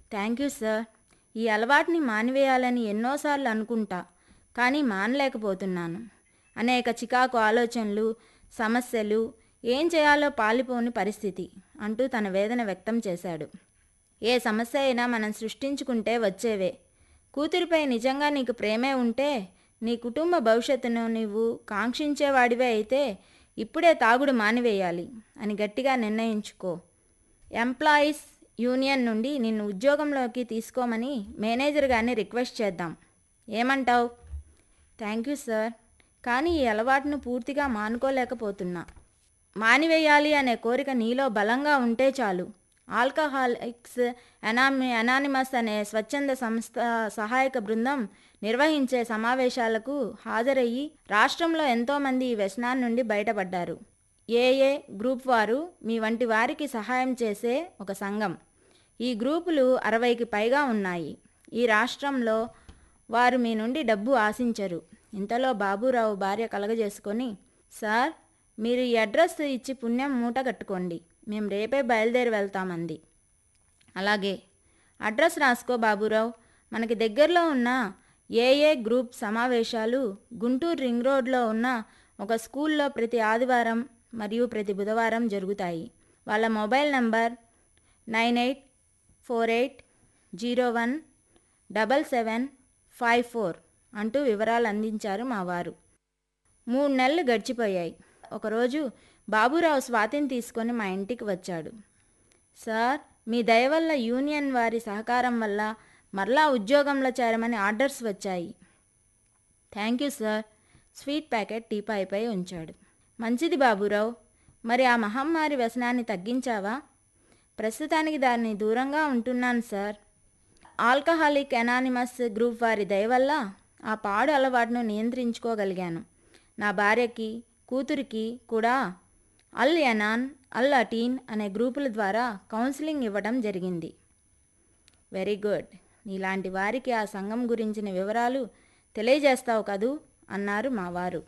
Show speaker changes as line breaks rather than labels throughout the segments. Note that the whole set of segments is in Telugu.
థ్యాంక్ యూ సార్ ఈ అలవాటుని మానివేయాలని ఎన్నోసార్లు అనుకుంటా కానీ మానలేకపోతున్నాను అనేక చికాకు ఆలోచనలు సమస్యలు ఏం చేయాలో పాలిపోని పరిస్థితి అంటూ తన వేదన వ్యక్తం చేశాడు ఏ సమస్య అయినా మనం సృష్టించుకుంటే వచ్చేవే కూతురిపై నిజంగా నీకు ప్రేమే ఉంటే నీ కుటుంబ భవిష్యత్తును నీవు కాంక్షించేవాడివే అయితే ఇప్పుడే తాగుడు మానివేయాలి అని గట్టిగా నిర్ణయించుకో ఎంప్లాయీస్ యూనియన్ నుండి నిన్ను ఉద్యోగంలోకి తీసుకోమని మేనేజర్ గారిని రిక్వెస్ట్ చేద్దాం ఏమంటావు థ్యాంక్ యూ సార్ కానీ ఈ అలవాటును పూర్తిగా మానుకోలేకపోతున్నా మానివేయాలి అనే కోరిక నీలో బలంగా ఉంటే చాలు ఆల్కహాలిక్స్ అనామి అనానిమస్ అనే స్వచ్ఛంద సంస్థ సహాయక బృందం నిర్వహించే సమావేశాలకు హాజరయ్యి రాష్ట్రంలో ఎంతోమంది ఈ వ్యసనాన్ని నుండి బయటపడ్డారు ఏఏ గ్రూప్ వారు మీ వంటి వారికి సహాయం చేసే ఒక సంఘం ఈ గ్రూపులు అరవైకి పైగా ఉన్నాయి ఈ రాష్ట్రంలో వారు మీ నుండి డబ్బు ఆశించరు ఇంతలో బాబురావు భార్య కలగజేసుకొని సార్ మీరు ఈ అడ్రస్ ఇచ్చి పుణ్యం మూట కట్టుకోండి మేము రేపే బయలుదేరి వెళ్తామంది అలాగే అడ్రస్ రాసుకో బాబురావు మనకి దగ్గరలో ఉన్న ఏఏ గ్రూప్ సమావేశాలు గుంటూరు రింగ్ రోడ్లో ఉన్న ఒక స్కూల్లో ప్రతి ఆదివారం మరియు ప్రతి బుధవారం జరుగుతాయి వాళ్ళ mobile number nine eight four eight zero one double seven five four అంటూ వివరాలు అందించారు మా వారు మూడు నెలలు గడిచిపోయాయి ఒకరోజు బాబురావు స్వాతిని తీసుకొని మా ఇంటికి వచ్చాడు సార్ మీ దయ వల్ల యూనియన్ వారి సహకారం వల్ల మరలా ఉద్యోగంలో చేరమని ఆర్డర్స్ వచ్చాయి thank you sir sweet packet టీపాయిపై ఉంచాడు మంచిది బాబురావు మరి ఆ మహమ్మారి వ్యసనాన్ని తగ్గించావా ప్రస్తుతానికి దాన్ని దూరంగా ఉంటున్నాను సార్ ఆల్కహాలిక్ ఎనానిమస్ గ్రూప్ వారి దయ వల్ల ఆ పాడు అలవాటును నియంత్రించుకోగలిగాను నా భార్యకి కూతురికి కూడా అల్ ఎనాన్ అల్ అటీన్ అనే గ్రూపుల ద్వారా కౌన్సిలింగ్ ఇవ్వడం జరిగింది వెరీ గుడ్ నీలాంటి వారికి ఆ సంఘం గురించిన వివరాలు తెలియజేస్తావు కదూ అన్నారు మా వారు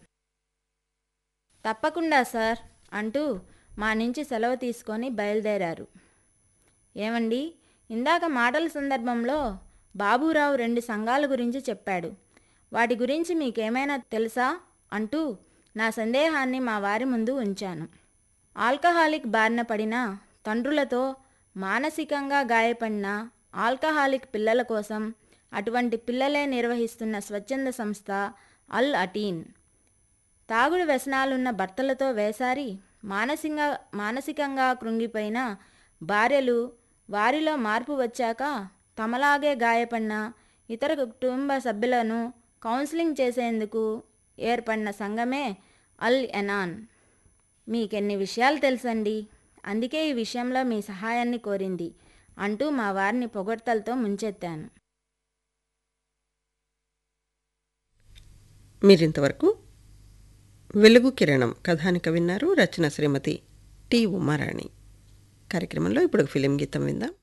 తప్పకుండా సార్ అంటూ మా నుంచి సెలవు తీసుకొని బయలుదేరారు ఏమండి ఇందాక మాటల సందర్భంలో బాబురావు రెండు సంఘాల గురించి చెప్పాడు వాటి గురించి మీకేమైనా తెలుసా అంటూ నా సందేహాన్ని మా వారి ముందు ఉంచాను ఆల్కహాలిక్ బారిన పడిన తండ్రులతో మానసికంగా గాయపడిన ఆల్కహాలిక్ పిల్లల కోసం అటువంటి పిల్లలే నిర్వహిస్తున్న స్వచ్ఛంద సంస్థ అల్ అటీన్ తాగుడు వ్యసనాలున్న భర్తలతో వేసారి మానసికంగా మానసికంగా కృంగిపోయిన భార్యలు వారిలో మార్పు వచ్చాక తమలాగే గాయపడిన ఇతర కుటుంబ సభ్యులను కౌన్సిలింగ్ చేసేందుకు ఏర్పడిన సంఘమే అల్ ఎనాన్ మీకెన్ని విషయాలు తెలుసండి అందుకే ఈ విషయంలో మీ సహాయాన్ని కోరింది అంటూ మా వారిని పొగడ్తలతో ముంచెత్తాను
మీరింతవరకు వెలుగు కిరణం కథానిక విన్నారు రచన శ్రీమతి టి ఉమారాణి కార్యక్రమంలో ఇప్పుడు ఒక ఫిలిం గీతం విందాం